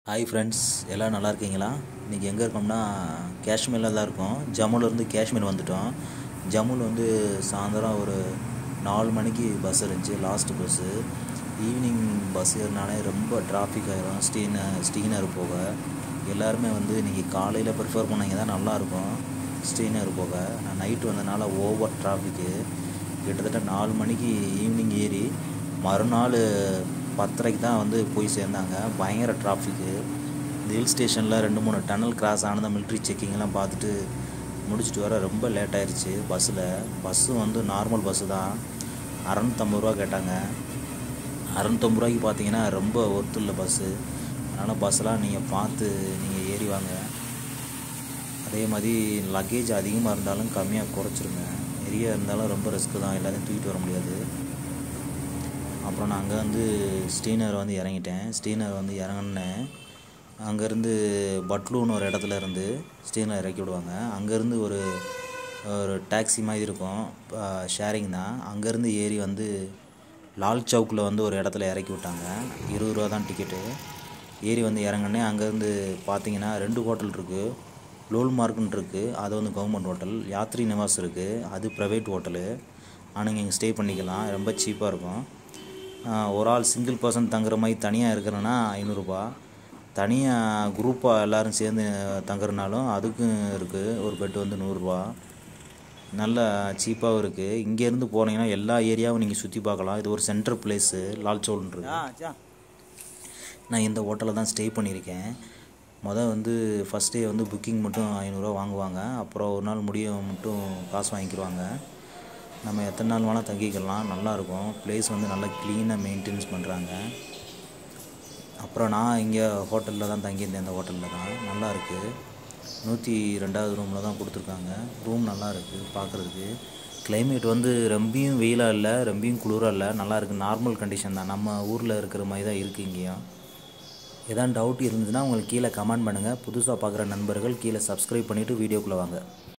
hi friends எல்லாம் நல்லா இருக்கீங்களா இன்றைக்கி எங்கே இருக்கோம்னா காஷ்மீரில் தான் இருக்கோம் ஜம்முலேருந்து காஷ்மீர் வந்துட்டோம் ஜம்முவில் வந்து சாயந்தரம் ஒரு நாலு மணிக்கு பஸ் இருந்துச்சு லாஸ்ட்டு பஸ்ஸு ஈவினிங் பஸ் ஏறினாலே ரொம்ப டிராஃபிக் ஆகிரும் ஸ்ரீன ஸ்ரீநகர் போக எல்லாருமே வந்து இன்றைக்கி காலையில் ப்ரிஃபர் பண்ணீங்க தான் நல்லாயிருக்கும் ஸ்ரீநகர் போக நான் நைட்டு வந்தனால ஓவர் டிராஃபிக்கு கிட்டத்தட்ட நாலு மணிக்கு ஈவினிங் ஏறி மறுநாள் பத்தரைக்கு தான் வந்து போய் சேர்ந்தாங்க பயங்கர டிராஃபிக்கு இந்த ஹில் ஸ்டேஷனில் ரெண்டு மூணு டனல் கிராஸ் ஆனது மிலிட்ரி செக்கிங்லாம் பார்த்துட்டு முடிச்சுட்டு வர ரொம்ப லேட் ஆயிடுச்சு பஸ்ஸில் பஸ்ஸு வந்து நார்மல் பஸ்ஸு தான் அறநூற்றம்பது ரூபா கேட்டாங்க அறநூற்றம்பது ரூபாய்க்கு பார்த்தீங்கன்னா ரொம்ப ஒர்த்து இல்லை பஸ்ஸு அதனால் பஸ்ஸெலாம் நீங்கள் பார்த்து நீங்கள் ஏறி வாங்க அதே மாதிரி லக்கேஜ் அதிகமாக இருந்தாலும் கம்மியாக குறைச்சிருங்க நிறைய இருந்தாலும் ரொம்ப ரிஸ்க்கு தான் எல்லாத்தையும் தூக்கிட்டு வர முடியாது அப்புறம் நான் அங்கே வந்து ஸ்ரீநகர் வந்து இறங்கிட்டேன் ஸ்ரீநகர் வந்து இறங்கினேன் அங்கேருந்து பட்லூன்னு ஒரு இடத்துல இருந்து ஸ்ரீநகர் இறக்கி விடுவாங்க அங்கேருந்து ஒரு ஒரு டாக்ஸி மாதிரி இருக்கும் ஷேரிங் தான் அங்கேருந்து ஏறி வந்து லால் சவுக்கில் வந்து ஒரு இடத்துல இறக்கி விட்டாங்க இருபது ரூபா தான் டிக்கெட்டு ஏறி வந்து இறங்கினேன் அங்கேருந்து பார்த்தீங்கன்னா ரெண்டு ஹோட்டல் இருக்குது லோல் மார்க்குன்னு இருக்குது அது வந்து கவர்மெண்ட் ஹோட்டல் யாத்ரி நிவாஸ் இருக்குது அது ப்ரைவேட் ஹோட்டலு ஆனால் இங்கே ஸ்டே பண்ணிக்கலாம் ரொம்ப சீப்பாக இருக்கும் ஒரு ஆள் சிங்கிள் பர்சன் தங்குற மாதிரி தனியாக இருக்கிறேன்னா ஐநூறுரூபா தனியாக குரூப்பாக எல்லோரும் சேர்ந்து தங்குறனாலும் அதுக்கும் இருக்குது ஒரு பெட்டு வந்து நூறுரூவா நல்ல சீப்பாகவும் இருக்குது இங்கேருந்து போனீங்கன்னா எல்லா ஏரியாவும் நீங்கள் சுற்றி பார்க்கலாம் இது ஒரு சென்ட்ரல் பிளேஸு லால்சோல்ன்றது நான் இந்த ஹோட்டலில் தான் ஸ்டே பண்ணியிருக்கேன் மொதல் வந்து ஃபஸ்ட் டே வந்து புக்கிங் மட்டும் ஐநூறுரூவா வாங்குவாங்க அப்புறம் ஒரு நாள் முடிய மட்டும் காசு வாங்கிக்கிடுவாங்க நம்ம எத்தனை நாள் வேணால் தங்கிக்கலாம் நல்லாயிருக்கும் ப்ளேஸ் வந்து நல்லா க்ளீனாக மெயின்டைன்ஸ் பண்ணுறாங்க அப்புறம் நான் இங்கே ஹோட்டலில் தான் தங்கியிருந்தேன் இந்த ஹோட்டலில் தான் நல்லா இருக்குது நூற்றி ரெண்டாவது ரூமில் தான் கொடுத்துருக்காங்க ரூம் நல்லா இருக்குது பார்க்குறதுக்கு கிளைமேட் வந்து ரொம்பியும் வெயிலாக இல்லை ரொம்பியும் குளிராக இல்லை நல்லா இருக்குது நார்மல் கண்டிஷன் தான் நம்ம ஊரில் இருக்கிற மாதிரி தான் இருக்குது இங்கேயும் எதாவது டவுட் இருந்ததுன்னா உங்களுக்கு கீழே கமெண்ட் பண்ணுங்கள் புதுசாக பார்க்குற நண்பர்கள் கீழே சப்ஸ்கிரைப் பண்ணிவிட்டு வீடியோக்குள்ளே வாங்க